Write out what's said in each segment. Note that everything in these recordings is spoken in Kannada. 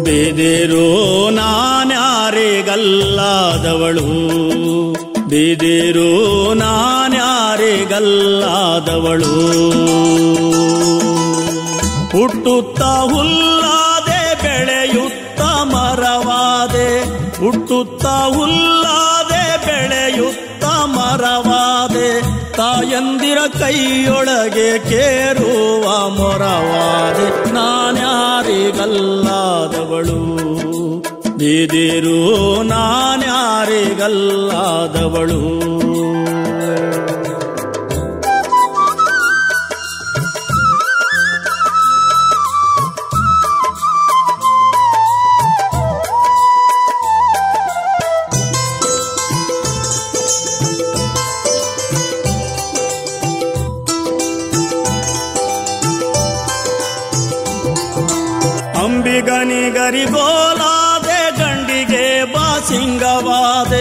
ಬಿದಿರು ನಾನ್ಯಾರಿಗಲ್ಲಾದವಳು ಬಿದಿರು ನಾನ್ಯಾರಿಗಲ್ಲಾದವಳು ಹುಟ್ಟುತ್ತ ಹುಲ್ಲಾದೆ ಬೆಳೆಯುತ್ತ ಮರವಾದೆ ಹುಟ್ಟುತ್ತ ಹುಲ್ಲಾದೆ ಬೆಳೆಯುತ್ತ ಮರವಾದೆ ತಾಯಂದಿರ ಕೈಯೊಳಗೆ ಕೇರುವ ಮೊರವಾದೆ ನಾನ್ಯಾರಿಗಲ್ಲಾದವಳು ಬಿದಿರು ನಾನ್ಯಾರಿಗಲ್ಲಾದವಳು ಅಂಬಿಗನಿಗರಿಗೋಲಾದೆ ಗಂಡಿಗೆ ಬಾಸಿಂಗವಾದೆ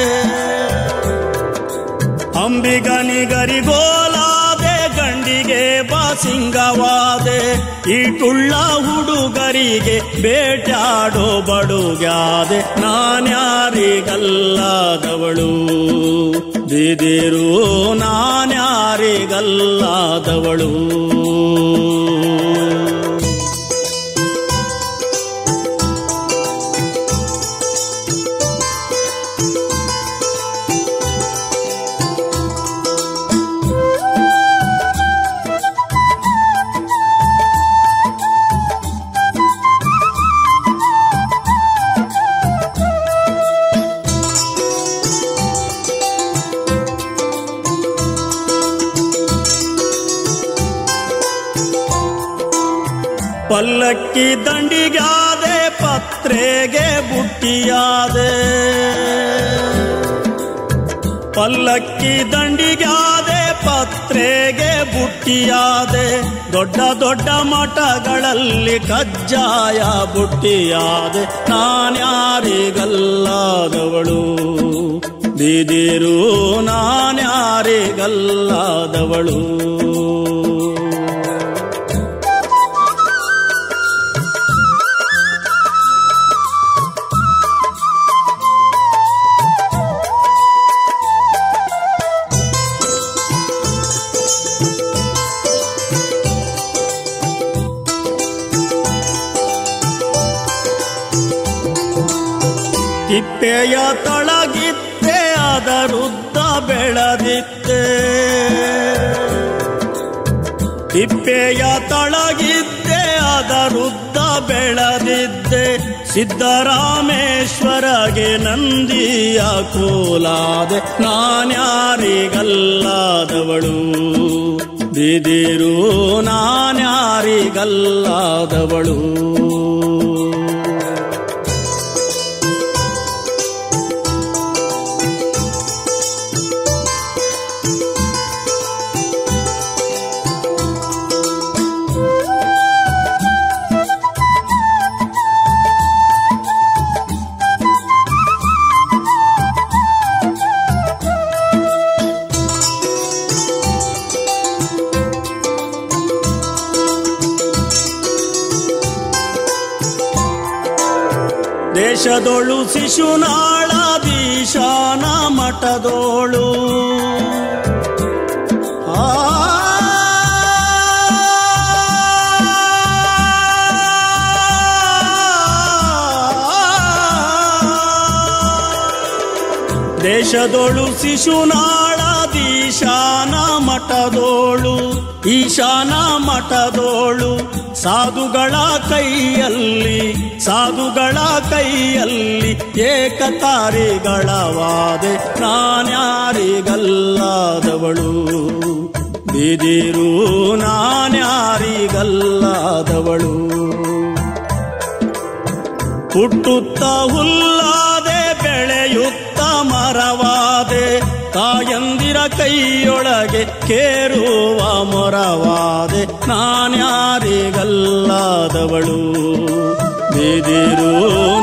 ಅಂಬಿಗನಿಗರಿಗೋಲಾದೆ ಗಂಡಿಗೆ ಬಾಸಿಂಗವಾದೆ ಈಟುಳ್ಳ ಹುಡುಗರಿಗೆ ಬೇಟಾಡೋ ಬಡುಗಾದೆ ನಾನ್ಯಾರಿಗಲ್ಲಾದವಳು ಬಿದಿರು ನಾನ್ಯಾರಿಗಲ್ಲಾದವಳು ಪಲ್ಲಕ್ಕಿ ದಂಡಿಗಾದೆ ಪತ್ರೆಗೆ ಬುಟ್ಟಿಯಾದೆ ಪಲ್ಲಕ್ಕಿ ದಂಡಿಗಾದೆ ಪತ್ರೆಗೆ ಬುಟ್ಟಿಯಾದೆ ದೊಡ್ಡ ದೊಡ್ಡ ಮಠಗಳಲ್ಲಿ ಕಜ್ಜಾಯ ಬುಟ್ಟಿಯಾದೆ ನಾನ್ಯಾರಿಗಲ್ಲಾದವಳು ಬಿದಿರು ನಾನ್ಯಾರಿಗಲ್ಲಾದವಳು ತಿಪ್ಪೆಯ ತಳಗಿತ್ತೆ ಅದರುದ್ದ ಬೆಳೆದಿತ್ತೆ ತಿಪ್ಪೆಯ ತಳಗಿದ್ದೆ ಅದರುದ್ದ ಬೆಳೆದಿದ್ದೆ ಸಿದ್ದರಾಮೇಶ್ವರಗೆ ನಂದಿಯ ಕೋಲಾದೆ ನಾನ್ಯಾರಿಗಲ್ಲಾದವಳು ಬಿದಿರು ನಾನ್ಯಾರಿಗಲ್ಲಾದವಳು ದೇಶದೊಳು ಶಿಶುನಾಳದೀಶಾನ ಮಠದೋಳು ಆ ದೇಶದೊಳು ಶಿಶುನಾಳದೀಶಾನ ಮಠದೋಳು ಈಶಾನ ಮಠದೋಳು ಸಾಧುಗಳ ಕೈಯಲ್ಲಿ ಸಾಧುಗಳ ಕೈಯಲ್ಲಿ ಏಕತಾರಿಗಳವಾದೆ ನಾನ್ಯಾರಿಗಲ್ಲಾದವಳು ಬಿದಿರು ನಾನ್ಯಾರಿಗಲ್ಲಾದವಳು ಹುಟ್ಟುತ್ತ ಹುಲ್ಲಾದೆ ಬೆಳೆಯುತ್ತ ಮರವಾದೆ ತಾಯಂದಿರ ಕೈಯೊಳಗೆ ಕೇರುವ ಮೊರವಾದೆ ನಾನ್ಯಾರಿಗಲ್ಲಾದವಳು ಬಿದಿರು